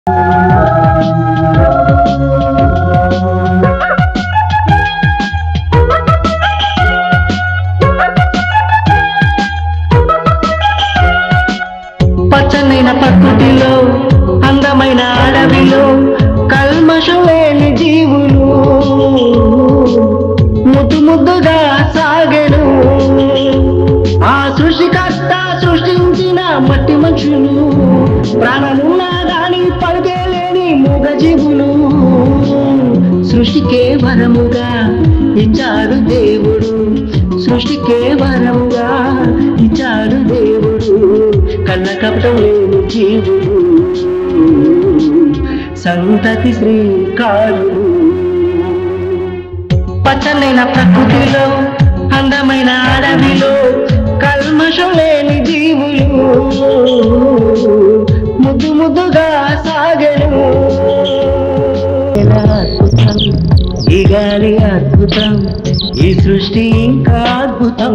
పచ్చనైన ప్రకృతిలో అందమైన అడవిలో కల్మషం లేని జీవులు ముద్దు ముద్దుగా సాగెను ఆ సృష్టికర్త సృష్టించిన మట్టి మనుషులు ప్రాణమున్న దాని పలుకే లేని మూగ జీవులు సృష్టికే వరముగా ఇచ్చాడు దేవుడు సృష్టికే వరముగా ఇచ్చాడు దేవుడు కన్న కపటం లేని జీవుడు సంతతి శ్రీకారుడు పచ్చనైన ప్రకృతిలో అందమైన అడవిలో కల్మషం లేని జీవులు ముద్దు ముద్దుగా సాగను ఎలా అద్భుతం ఈ గాలి అద్భుతం ఈ సృష్టి ఇంకా అద్భుతం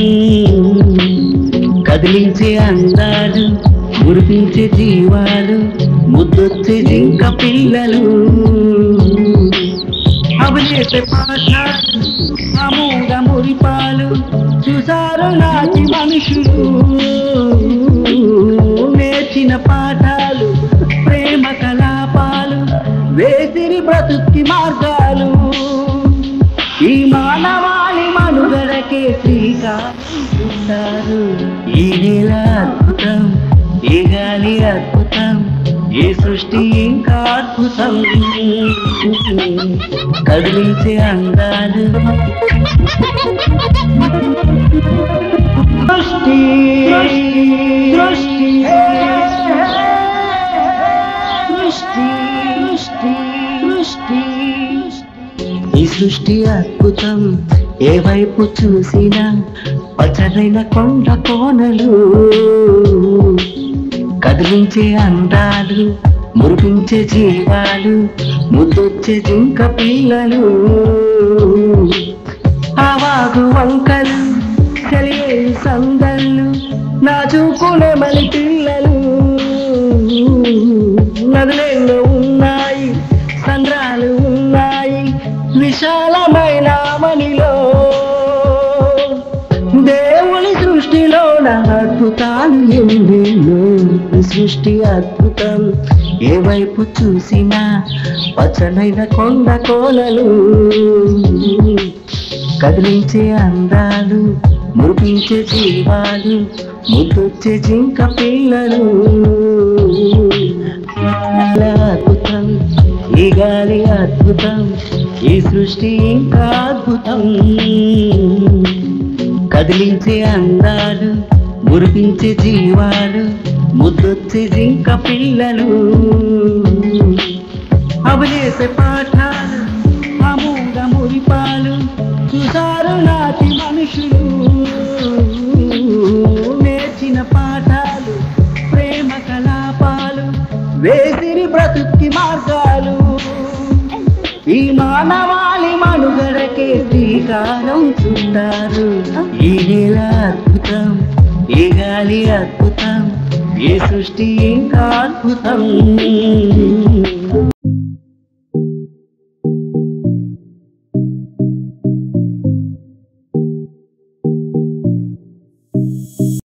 కదిలించే అందాలు మురిపించే జీవాలు ముద్దొచ్చే జింక పిల్లలు అవిలేసే పాఠాలు అమోఘ మురిపాలు చూసారు నాటి మనుషులు నేర్చిన పాఠాలు ప్రేమ కలాపాలు వేసిరి బ్రతుక్కి మార్గాలు ఈ మానవాళి మనుగడకే శ్రీకారు ఈ నేల అద్భుతం ఈ గాలి అద్భుతం ఈ సృష్టి ఇంకా అద్భుతం కదిలించే అందాలు దృష్టి దృష్టి దృష్టి దృష్టి దృష్టి ఈ సృష్టి అద్భుతం ఏ వైపు చూసినా పచ్చదైన కొండ కోనలు కదిలించే అందాలు మురిపించే జీవాలు ముద్దొచ్చే జింక పిల్లలు ఆవాగు వంకలు కలిగే సందళ్ళు నా చూపునే మలి పిల్లలు నదులెన్నో ఉన్నాయి సంద్రాలు ఉన్నాయి విశాలమైన మనిలో దేవుని సృష్టిలో నా అద్భుతాలు ఎన్నెన్నో ఈ సృష్టి అద్భుతం ఏ వైపు చూసినా పచ్చనైన కొండ కోలలు కదిలించే అందాలు మురిపించే జీవాలు ముద్దొచ్చే జింక పిల్లలు చాలా అద్భుతం ఈ గాలి అద్భుతం ఈ సృష్టి ఇంకా అద్భుతం కదిలించే అందాలు మురిపించే జీవాలు ముద్దొచ్చే జింక పిల్లలు అవలేసే పాఠాలు అమూగ మురిపాలు చూసారు నాటి మనుషులు నేర్చిన పాఠాలు ప్రేమ కలాపాలు వేసిరి బ్రతుక్కి మార్గాలు ఈ మానవాళి మనుగడకే శ్రీకారం చుట్టారు ఈ నేల అద్భుతం ఈ గాలి అద్భుతం ఈ సృష్టి ఇంకా అద్భుతం